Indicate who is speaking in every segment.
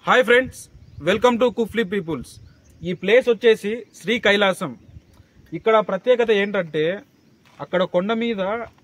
Speaker 1: Hi friends welcome to కుఫ్లీ peoples ఈ place వచ్చేసి శ్రీ కైలాసం ఇక్కడ ప్రత్యేకత ఏంటంటే అక్కడ కొండ మీద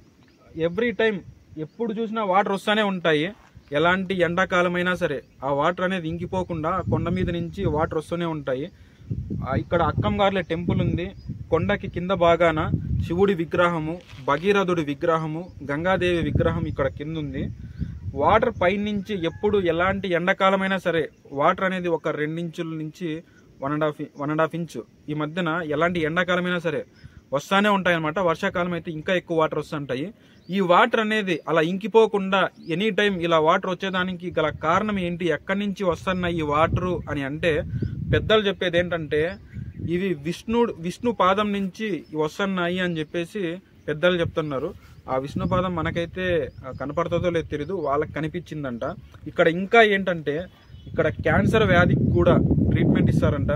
Speaker 1: ఎవ్రీ టైం ఎప్పుడు చూసినా వాటర్ వస్తూనే ఉంటాయి ఎలాంటి ఎండాకాలమైనా సరే ఆ వాటర్ అనేది ఇంకిపోకుండా ఆ కొండ మీద నుంచి వాటర్ వస్తూనే ఉంటాయి ఆ ఇక్కడ అక్కంగార్లే టెంపుల్ ఉంది కొండకి కింద భాగాన శివుడి విగ్రహము భగీరథుడి విగ్రహము గంగాదేవి విగ్రహం ఇక్కడ కింద ఉంది వాటర్ పైనుంచి ఎప్పుడు ఎలాంటి ఎండాకాలమైనా సరే వాటర్ అనేది ఒక రెండించుల నుంచి one and half one and half inch ఈ మధ్యన ఎలాంటి ఎండాకాలమైనా సరే వస్తానే ఉంటాయి అనమాట వర్షాకాలం అయితే ఇంకా ఎక్కువ వాటర్ వస్తుంటాయి ఈ వాటర్ అనేది అలా ఇంకిపోకుండా ఎనీ టైం ఇలా వాటర్ వచ్చేదానికి గల కారణం ఏంటి ఎక్కడి నుంచి వస్తున్నాయి ఈ వాటర్ అని అంటే పెద్దలు చెప్పేది ఏంటంటే ఇవి విష్ణుడు విష్ణు పాదం నుంచి వస్తున్నాయి అని చెప్పేసి పెద్దలు చెప్తున్నారు ఆ విష్ణు పాదం మనకైతే ఆ, కనపడుతుందో లేదో తెలియదు వాళ్ళకి కనిపించిందంట ఇక్కడ ఇంకా ఏంటంటే ఇక్కడ క్యాన్సర్ వ్యాధికి కూడా ట్రీట్మెంట్ ఇస్తారంట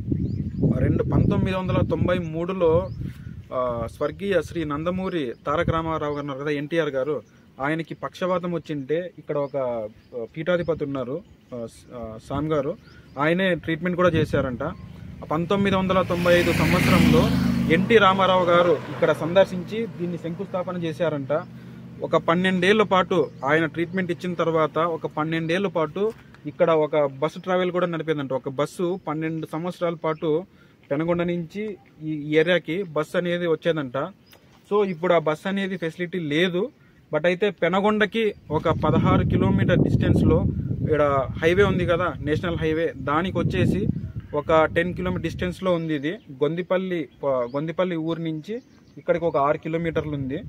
Speaker 1: రెండు పంతొమ్మిది వందల తొంభై మూడులో ఆ, స్వర్గీయ శ్రీ నందమూరి తారక రామారావు గారు ఉన్నారు కదా ఎన్టీఆర్ గారు ఆయనకి పక్షవాతం వచ్చింటే ఇక్కడ ఒక ఆ, పీఠాధిపతి ఉన్నారు ఆ, స- ఆ, సామ్ గారు ఆయనే ట్రీట్మెంట్ కూడా చేశారంట పంతొమ్మిది వందల తొంభై ఐదు సంవత్సరంలో ఎన్టీ రామారావు గారు ఇక్కడ సందర్శించి దీన్ని శంకుస్థాపన చేశారంట ఒక పన్నెండేళ్ల పాటు ఆయన ట్రీట్మెంట్ ఇచ్చిన తర్వాత ఒక పన్నెండేళ్ల పాటు ఇక్కడ ఒక బస్సు ట్రావెల్ కూడా నడిపేదంట ఒక బస్సు పన్నెండు సంవత్సరాల పాటు పెనగొండ నుంచి ఈ ఏరియాకి బస్సు అనేది వచ్చేదంట సో ఇప్పుడు ఆ బస్ అనేది ఫెసిలిటీ లేదు బట్ అయితే పెనగొండకి ఒక పదహారు కిలోమీటర్ డిస్టెన్స్లో ఇక్కడ హైవే ఉంది కదా నేషనల్ హైవే దానికి వచ్చేసి ఒక టెన్ కిలోమీటర్ డిస్టెన్స్లో ఉంది ఇది గొందిపల్లి ప- గొందిపల్లి ఊరి నుంచి ఇక్కడికి ఒక ఆరు కిలోమీటర్లు ఉంది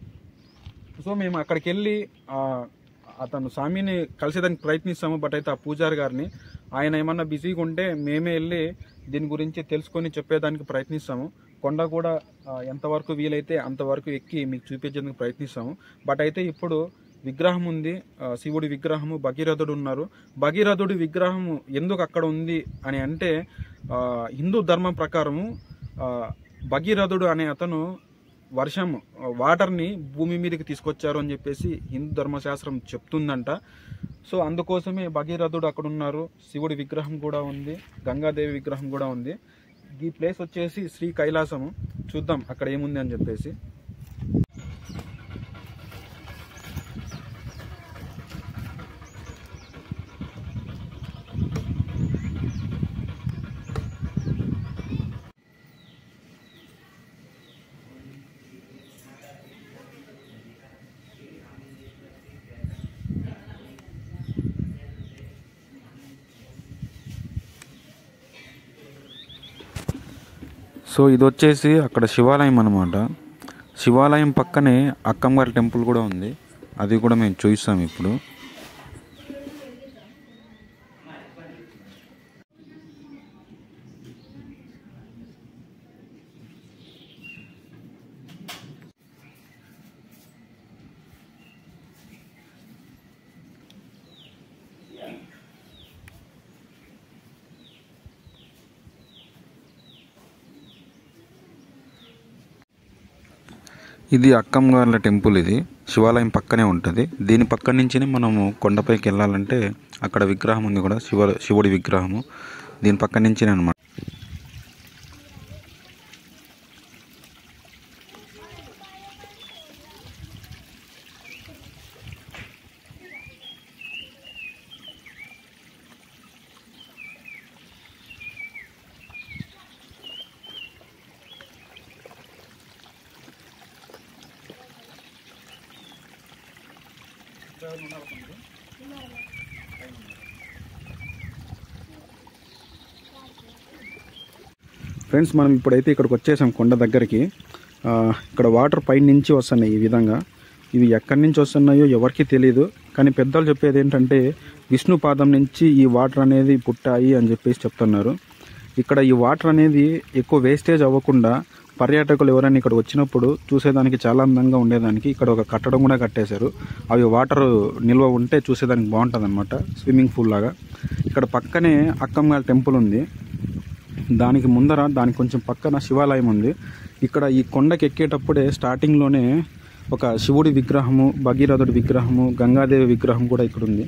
Speaker 1: సో మేము అక్కడికి వెళ్ళి ఆ, అతను స్వామిని కలిసేదానికి ప్రయత్నిస్తాము బట్ అయితే ఆ పూజారి గారిని ఆయన ఏమన్నా బిజీగా ఉంటే మేమే వెళ్ళి దీని గురించి తెలుసుకొని చెప్పేదానికి ప్రయత్నిస్తాము కొండ కూడా ఆ, ఎంతవరకు వీలైతే అంతవరకు ఎక్కి మీకు చూపించేందుకు ప్రయత్నిస్తాము బట్ అయితే ఇప్పుడు విగ్రహం ఉంది ఆ, శివుడి విగ్రహము భగీరథుడు ఉన్నారు భగీరథుడి విగ్రహము ఎందుకు అక్కడ ఉంది అని అంటే ఆ, హిందూ ధర్మం ప్రకారము ఆ, భగీరథుడు అనే అతను వర్షం వాటర్ని భూమి మీదకి తీసుకొచ్చారు అని చెప్పేసి హిందూ ధర్మశాస్త్రం చెప్తుందంట సో అందుకోసమే భగీరథుడు అక్కడ ఉన్నారు శివుడి విగ్రహం కూడా ఉంది గంగాదేవి విగ్రహం కూడా ఉంది ఈ ప్లేస్ వచ్చేసి శ్రీ కైలాసము చూద్దాం అక్కడ ఏముంది అని చెప్పేసి సో ఇది వచ్చేసి అక్కడ శివాలయం అనమాట శివాలయం పక్కనే అక్కమ్మగారి టెంపుల్ కూడా ఉంది అది కూడా మేము చూపిస్తాం ఇప్పుడు ఇది అక్కమ్మగార్ల టెంపుల్ ఇది శివాలయం పక్కనే ఉంటుంది దీని పక్క నుంచినే మనము కొండపైకి వెళ్ళాలంటే అక్కడ విగ్రహం ఉంది కూడా శివ శివుడి విగ్రహము దీని పక్క నుంచినే అనమాట ఫ్రెండ్స్ మనం ఇప్పుడైతే ఇక్కడికి వచ్చేసాం కొండ దగ్గరికి ఆ, ఇక్కడ వాటర్ పై నుంచి వస్తున్నాయి ఈ విధంగా ఇవి ఎక్కడి నుంచి వస్తున్నాయో ఎవరికి తెలియదు కానీ పెద్దలు చెప్పేది ఏంటంటే విష్ణు పాదం నుంచి ఈ వాటర్ అనేది పుట్టాయి అని చెప్పేసి చెప్తున్నారు ఇక్కడ ఈ వాటర్ అనేది ఎక్కువ వేస్టేజ్ అవ్వకుండా పర్యాటకులు ఎవరైనా ఇక్కడ వచ్చినప్పుడు చూసేదానికి చాలా అందంగా ఉండేదానికి ఇక్కడ ఒక కట్టడం కూడా కట్టేశారు అవి వాటర్ నిల్వ ఉంటే చూసేదానికి బాగుంటుంది అనమాట స్విమ్మింగ్ పూల్ లాగా ఇక్కడ పక్కనే అక్కమ్మగారి టెంపుల్ ఉంది దానికి ముందర దానికి కొంచెం పక్కన శివాలయం ఉంది ఇక్కడ ఈ కొండకి ఎక్కేటప్పుడే స్టార్టింగ్లోనే ఒక శివుడి విగ్రహము భగీరథుడి విగ్రహము గంగాదేవి విగ్రహం కూడా ఇక్కడ ఉంది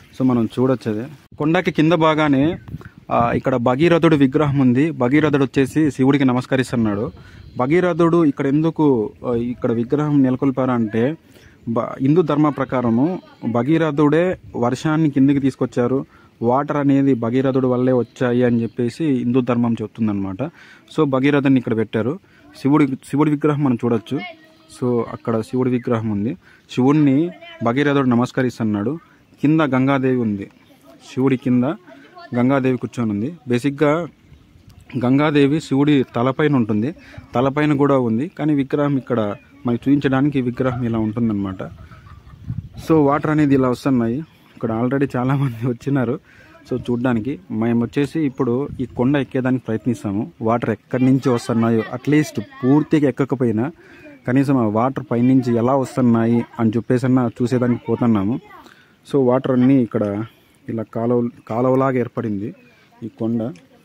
Speaker 1: సో మనం చూడొచ్చు అది కొండకి కింద బాగానే ఆ, ఇక్కడ భగీరథుడు విగ్రహం ఉంది భగీరథుడు వచ్చేసి శివుడికి నమస్కరిస్తున్నాడు భగీరథుడు ఇక్కడ ఎందుకు ఆ, ఇక్కడ విగ్రహం నెలకొల్పారంటే బ హిందూ ధర్మ ప్రకారము భగీరథుడే వర్షాన్ని కిందికి తీసుకొచ్చారు వాటర్ అనేది భగీరథుడు వల్లే వచ్చాయి అని చెప్పేసి హిందూ ధర్మం చెప్తుందన్నమాట సో భగీరథుని ఇక్కడ పెట్టారు శివుడి శివుడి విగ్రహం మనం చూడొచ్చు సో అక్కడ శివుడి విగ్రహం ఉంది శివుడిని భగీరథుడు నమస్కరిస్తున్నాడు కింద గంగాదేవి ఉంది శివుడి కింద గంగాదేవి కూర్చొని ఉంది బేసిక్గా గంగాదేవి శివుడి తలపైన ఉంటుంది తలపైన కూడా ఉంది కానీ విగ్రహం ఇక్కడ మనకి చూపించడానికి ఈ విగ్రహం ఇలా ఉంటుందన్నమాట సో వాటర్ అనేది ఇలా వస్తున్నాయి ఇక్కడ ఆల్రెడీ చాలా మంది వచ్చినారు సో చూడ్డానికి మేము వచ్చేసి ఇప్పుడు ఈ కొండ ఎక్కేదానికి ప్రయత్నిస్తాము వాటర్ ఎక్కడి నుంచి వస్తున్నాయో అట్లీస్ట్ పూర్తిగా ఎక్కకపోయినా కనీసం ఆ వాటర్ పైనుంచి ఎలా వస్తున్నాయి అని చెప్పేసి అన్న చూసేదానికి పోతున్నాము సో వాటర్ అన్నీ ఇక్కడ ఇలా కాలువ కాలువలాగా ఏర్పడింది ఈ కొండ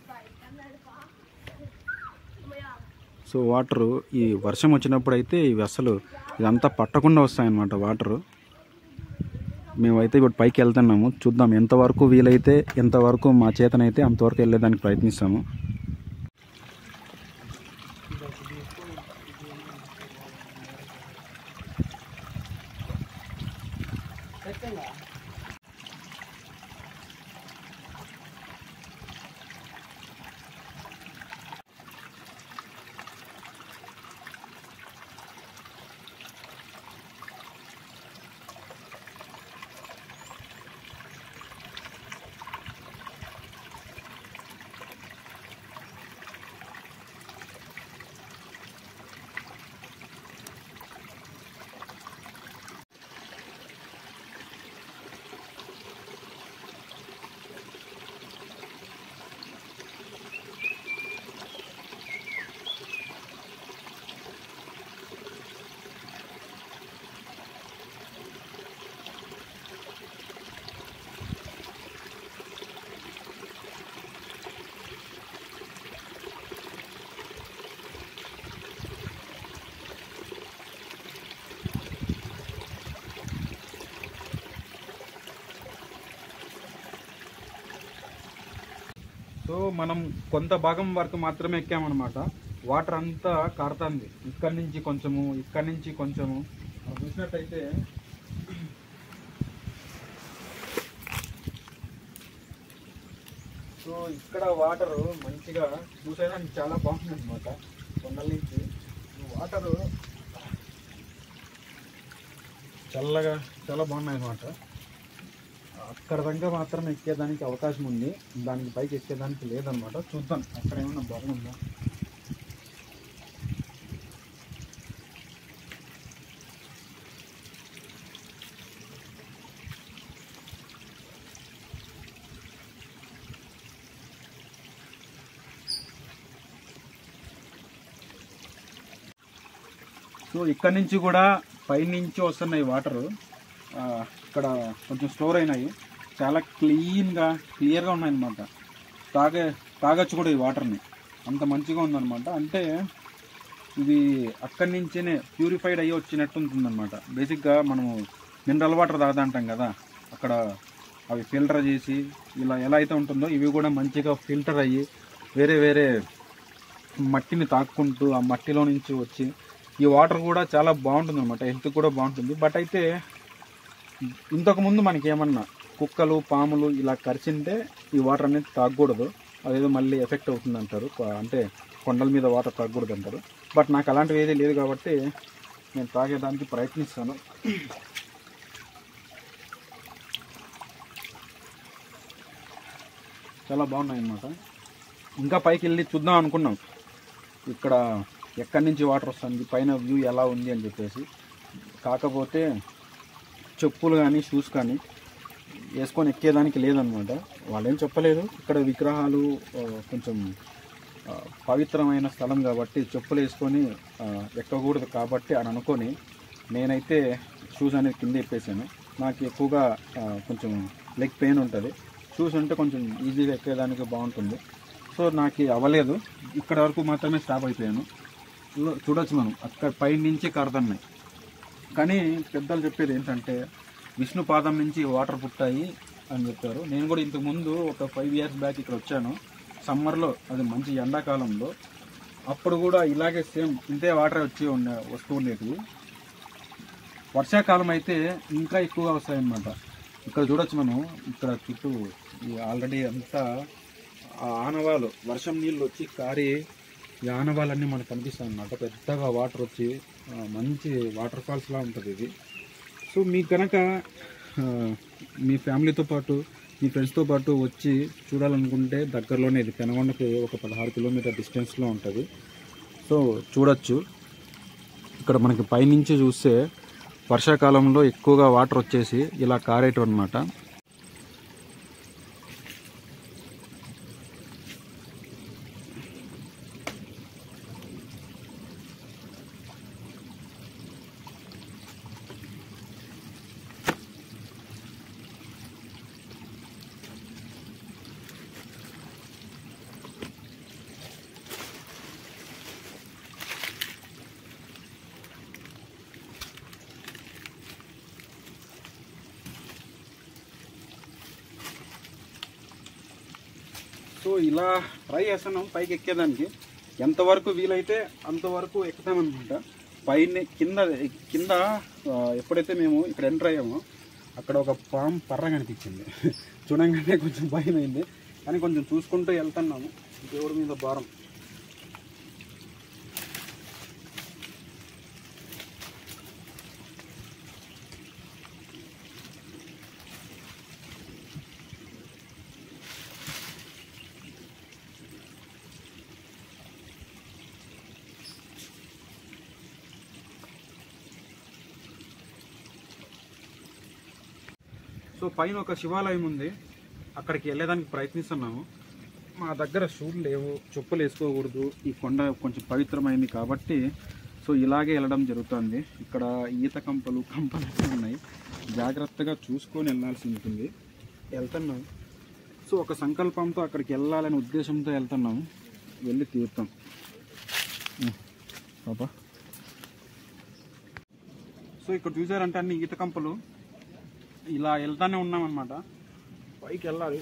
Speaker 1: సో వాటర్ ఈ వర్షం వచ్చినప్పుడు అయితే ఇవి అసలు ఇదంతా పట్టకుండా వస్తాయన్నమాట వాటరు మేమైతే ఇప్పుడు పైకి వెళ్తున్నాము చూద్దాం ఎంతవరకు వీలైతే ఎంతవరకు మా చేతనైతే అంతవరకు వెళ్ళేదానికి ప్రయత్నిస్తాము సో మనం కొంత భాగం వరకు మాత్రమే ఎక్కామన్నమాట వాటర్ అంతా కారుతుంది ఇక్కడి నుంచి కొంచెము ఇక్కడి నుంచి కొంచెము మనం చూసినట్టయితే సో ఇక్కడ వాటర్ మంచిగా చూసేదానికి చాలా బాగుంది అనమాట కొండల నుంచి వాటర్ చల్లగా చాలా బాగున్నాయి అనమాట అక్కడ దాకా మాత్రం ఎక్కేదానికి అవకాశం ఉంది దానికి పైకి ఎక్కేదానికి లేదనమాట చూద్దాం అక్కడ ఏమన్నా బాగుందా సో ఇక్కడ నుంచి కూడా పైనుంచి వస్తున్నాయి వాటరు ఇక్కడ కొంచెం స్టోర్ అయినాయి చాలా క్లీన్గా క్లియర్గా ఉన్నాయన్నమాట తాగే తాగొచ్చు కూడా ఈ వాటర్ని అంత మంచిగా ఉందన్నమాట అంటే ఇది అక్కడి నుంచేనే ప్యూరిఫైడ్ అయ్యి వచ్చినట్టు ఉంటుందన్నమాట బేసిక్గా మనము మినరల్ వాటర్ తాగుతుంటాం కదా అక్కడ అవి ఫిల్టర్ చేసి ఇలా ఎలా అయితే ఉంటుందో ఇవి కూడా మంచిగా ఫిల్టర్ అయ్యి వేరే వేరే మట్టిని తాక్కుంటూ ఆ మట్టిలో నుంచి వచ్చి ఈ వాటర్ కూడా చాలా బాగుంటుంది అనమాట హెల్త్ కూడా బాగుంటుంది బట్ అయితే ఇంతకు ముందు మనకి ఏమన్నా కుక్కలు పాములు ఇలా కరిచింటే ఈ వాటర్ అనేది తాగకూడదు అదేదో మళ్ళీ ఎఫెక్ట్ అవుతుంది అంటారు కొ- అంటే కొండల మీద వాటర్ తాగకూడదు అంటారు బట్ నాకు అలాంటివి ఏది లేదు కాబట్టి నేను తాగేదానికి ప్రయత్నిస్తాను చాలా బాగున్నాయి అన్నమాట ఇంకా పైకి వెళ్ళి చూద్దాం అనుకున్నాం ఇక్కడ ఎక్కడి నుంచి వాటర్ వస్తుంది పైన వ్యూ ఎలా ఉంది అని చెప్పేసి కాకపోతే చెప్పులు కానీ షూస్ కానీ వేసుకొని ఎక్కేదానికి లేదనమాట వాళ్ళేం చెప్పలేదు ఇక్కడ విగ్రహాలు ఆ, కొంచెం ఆ, పవిత్రమైన స్థలం కాబట్టి చెప్పులు వేసుకొని ఆ, ఎక్కకూడదు కాబట్టి అని అనుకొని నేనైతే షూస్ అనేది కింద ఎప్పేసాను నాకు ఎక్కువగా ఆ, కొంచెం లెగ్ పెయిన్ ఉంటుంది షూస్ ఉంటే కొంచెం ఈజీగా ఎక్కేదానికి బాగుంటుంది సో నాకు అవ్వలేదు ఇక్కడ వరకు మాత్రమే స్టాప్ అయిపోయాను చూ- చూడొచ్చు మనం అక్కడ పై నుంచి కరదన్నాయి కానీ పెద్దలు చెప్పేది ఏంటంటే విష్ణు పాదం నుంచి వాటర్ పుట్టాయి అని చెప్పారు నేను కూడా ఇంతకు ముందు ఒక ఫైవ్ ఇయర్స్ బ్యాక్ ఇక్కడ వచ్చాను సమ్మర్లో అది మంచి ఎండాకాలంలో అప్పుడు కూడా ఇలాగే సేమ్ ఇంతే వాటర్ వచ్చి ఉండే వస్తూ ఉండేటివి వర్షాకాలం అయితే ఇంకా ఎక్కువగా వస్తాయన్నమాట ఇక్కడ చూడొచ్చు మనం ఇక్కడ చుట్టూ ఆల్రెడీ అంతా ఆ ఆనవాలు వర్షం నీళ్ళు వచ్చి కారి ఈ ఆనవాలన్నీ మనకు కనిపిస్తాయి అన్నమాట పెద్దగా వాటర్ వచ్చి ఆ, మంచి వాటర్ ఫాల్స్ లా ఉంటుంది ఇది సో మీకు కనుక ఆ, మీ ఫ్యామిలీతో పాటు మీ ఫ్రెండ్స్తో పాటు వచ్చి చూడాలనుకుంటే దగ్గరలోనే ఇది పెనగొండకి ఒక పదహారు కిలోమీటర్ డిస్టెన్స్లో ఉంటుంది సో చూడొచ్చు ఇక్కడ మనకి పైనుంచి చూస్తే వర్షాకాలంలో ఎక్కువగా వాటర్ వచ్చేసి ఇలా కారేయటం అనమాట సో ఇలా ట్రై చేస్తున్నాం పైకి ఎక్కేదానికి ఎంతవరకు వీలైతే అంతవరకు ఎక్కుతామన్నమాట పైన కింద కింద ఆ, ఎప్పుడైతే మేము ఇక్కడ ఎంటర్ అయ్యామో అక్కడ ఒక పాము పర్ర కనిపించింది చూడంగానే కొంచెం భయం అయింది కానీ కొంచెం చూసుకుంటూ వెళ్తున్నాము దేవుడి మీద భారం సో పైన ఒక శివాలయం ఉంది అక్కడికి వెళ్ళేదానికి ప్రయత్నిస్తున్నాము మా దగ్గర షూలు లేవు చెప్పులు వేసుకోకూడదు ఈ కొండ కొంచెం పవిత్రమైంది కాబట్టి సో ఇలాగే వెళ్ళడం జరుగుతుంది ఇక్కడ ఈత కంపలు కంపలు అన్నీ ఉన్నాయి జాగ్రత్తగా చూసుకొని వెళ్ళాల్సి ఉంటుంది వెళ్తున్నాం సో ఒక సంకల్పంతో అక్కడికి వెళ్ళాలనే ఉద్దేశంతో వెళ్తున్నాము వెళ్ళి తీరుతాం ఉమ్, పాపా సో ఇక్కడ చూసారంటే అన్ని ఈత కంపలు ఇలా వెళ్తానే ఉన్నామన్నమాట పైకి వెళ్ళాలి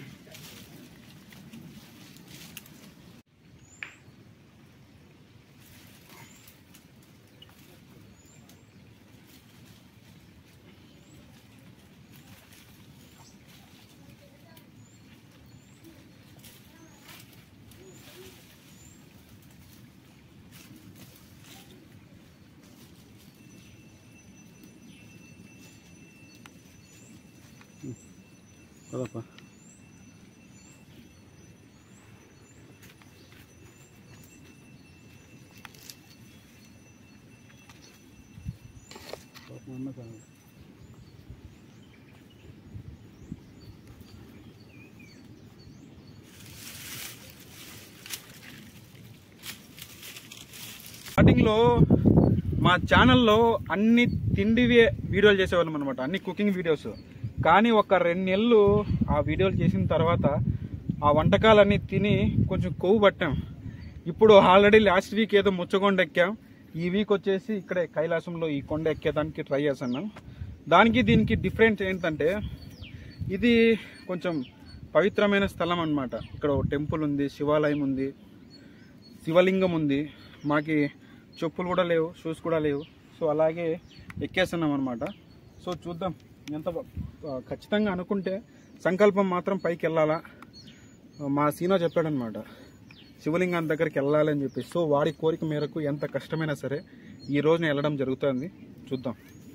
Speaker 1: కదప్పా పాపం అన్న కాదు. స్టార్టింగ్లో మా ఛానల్లో అన్ని తిండివే వీడియోలు చేసేవాళ్ళం అనమాట అన్ని కుకింగ్ వీడియోస్ కానీ ఒక రెండు నెలలు ఆ వీడియోలు చేసిన తర్వాత ఆ వంటకాలన్నీ తిని కొంచెం కొవ్వు పట్టాం ఇప్పుడు ఆల్రెడీ లాస్ట్ వీక్ ఏదో ముచ్చకొండ ఎక్కాం ఈ వీక్ వచ్చేసి ఇక్కడే కైలాసంలో ఈ కొండ ఎక్కేదానికి ట్రై చేస్తున్నాం దానికి దీనికి డిఫరెన్స్ ఏంటంటే ఇది కొంచెం పవిత్రమైన స్థలం అన్నమాట ఇక్కడ ఒక టెంపుల్ ఉంది శివాలయం ఉంది శివలింగం ఉంది మాకి చెప్పులు కూడా లేవు షూస్ కూడా లేవు సో అలాగే ఎక్కేస్తున్నాం అనమాట సో చూద్దాం ఎంత బ- ఆ, ఖచ్చితంగా అనుకుంటే సంకల్పం మాత్రం పైకి వెళ్ళాలా మా సీనా చెప్పాడనమాట శివలింగం దగ్గరికి వెళ్ళాలని చెప్పి సో వాడి కోరిక మేరకు ఎంత కష్టమైనా సరే ఈ రోజున వెళ్ళడం జరుగుతుంది చూద్దాం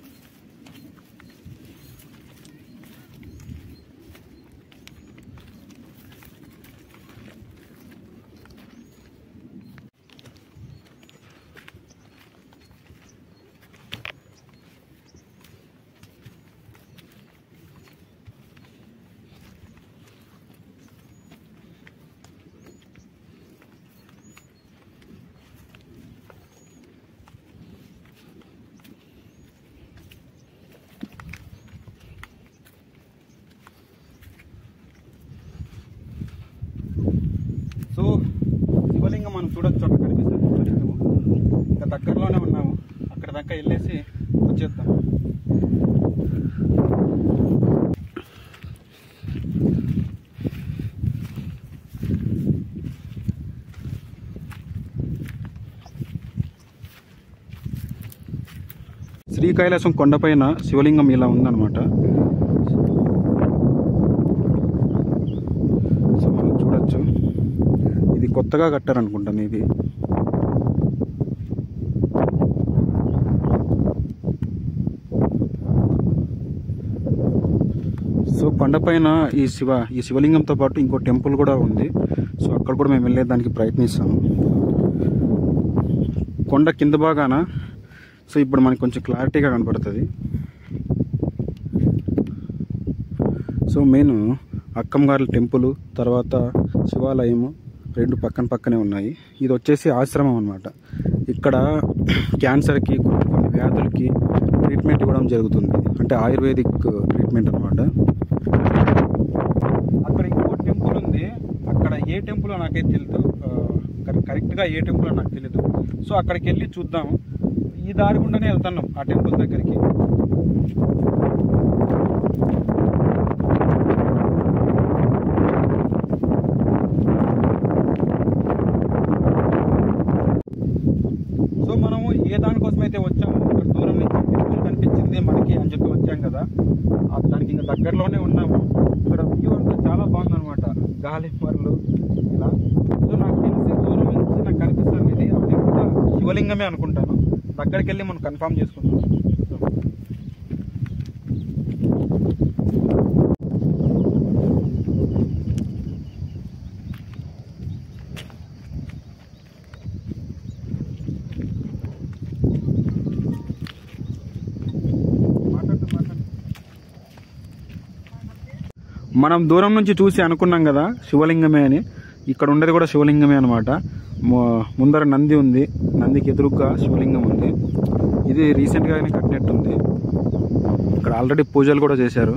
Speaker 1: సో శివలింగం మనం చూడొచ్చు అక్కడ కనిపిస్తుంది శివలింగము ఇంకా దగ్గరలోనే ఉన్నాము అక్కడ దాకా వెళ్ళేసి వచ్చేద్దాం శ్రీ కైలాసం కొండపైన శివలింగం ఇలా ఉందన్నమాట సో మనం చూడొచ్చు ఇది కొత్తగా కట్టారనుకుంటాను ఇది సో కొండపైన ఈ శివ ఈ శివలింగంతో పాటు ఇంకో టెంపుల్ కూడా ఉంది సో అక్కడ కూడా మేము వెళ్ళేదానికి ప్రయత్నిస్తాము కొండ కింద భాగాన సో ఇప్పుడు మనకి కొంచెం క్లారిటీగా కనపడుతుంది సో మెయిన్ అక్కంగారుల టెంపుల్ తర్వాత శివాలయము రెండు పక్కన పక్కనే ఉన్నాయి ఇది వచ్చేసి ఆశ్రమం అనమాట ఇక్కడ క్యాన్సర్కి కొన్ని కొన్ని వ్యాధులకి ట్రీట్మెంట్ ఇవ్వడం జరుగుతుంది అంటే ఆయుర్వేదిక్ ట్రీట్మెంట్ అనమాట అక్కడ ఇంకో టెంపుల్ ఉంది అక్కడ ఏ టెంపుల్ నాకైతే తెలియదు కరెక్ట్గా ఏ టెంపుల్ నాకు తెలియదు సో అక్కడికి వెళ్ళి చూద్దాం ఈ దారి గుండానే వెళ్తున్నాం ఆ టెంపుల్ దగ్గరికి సో మనము ఏ దానికోసం అయితే వచ్చామో అక్కడ దూరం నుంచి టెంపుల్ కనిపించింది మనకి అని చెప్పి వచ్చాం కదా ఆ దానికి ఇంకా దగ్గరలోనే ఉన్నాము ఇక్కడ వ్యూ అంతా చాలా బాగుంది అనమాట గాలి మరలు ఇలా సో నాకు తెలిసి దూరం నుంచి నాకు కనిపిస్తుంది ఇది అది కూడా శివలింగమే అనుకుంటాను దగ్గరికి వెళ్ళి మనం కన్ఫర్మ్ చేసుకుంటాం సో మాట్లాడు మాట్లాడు మనం దూరం నుంచి చూసి అనుకున్నాం కదా శివలింగమే అని ఇక్కడ ఉండేది కూడా శివలింగమే అనమాట ముందర నంది ఉంది నందికి ఎదురుగా శివలింగం ఉంది ఇది రీసెంట్గానే కట్టినట్టుంది ఇక్కడ ఆల్రెడీ పూజలు కూడా చేశారు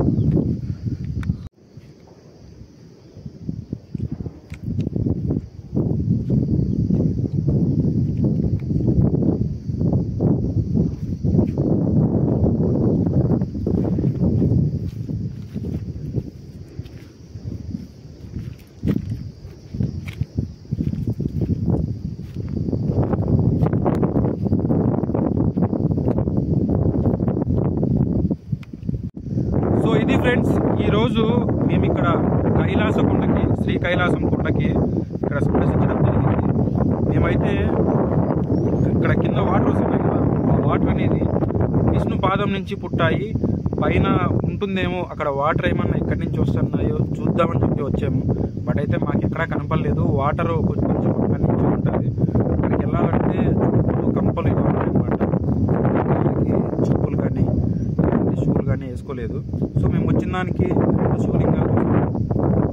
Speaker 1: సో ఇది ఫ్రెండ్స్ ఈ రోజు మేము ఇక్కడ కైలాస కొండకి శ్రీ కైలాసం కొండకి ఇక్కడ సందర్శించడం జరిగింది మేమైతే ఇక్కడ కింద వాటర్ వస్తున్నాయి కదా ఆ వాటర్ అనేది విష్ణు పాదం నుంచి పుట్టాయి పైన ఉంటుందేమో అక్కడ వాటర్ ఏమన్నా ఎక్కడి నుంచి వస్తున్నాయో చూద్దామని చెప్పి వచ్చాము బట్ అయితే మాకు ఎక్కడా కనపడలేదు వాటర్ కొంచెం కొంచెం అక్కడి నుంచి ఉంటుంది అక్కడికి వెళ్ళాలంటే చుట్టూ కంపలు ఇది ఉన్నాయన్నమాట వాళ్ళకి చెప్పులు కానీ ఇలాంటి షూలు కానీ వేసుకోలేదు సో మేము వచ్చిన దానికి రెండు శివలింగాలు చూసాము.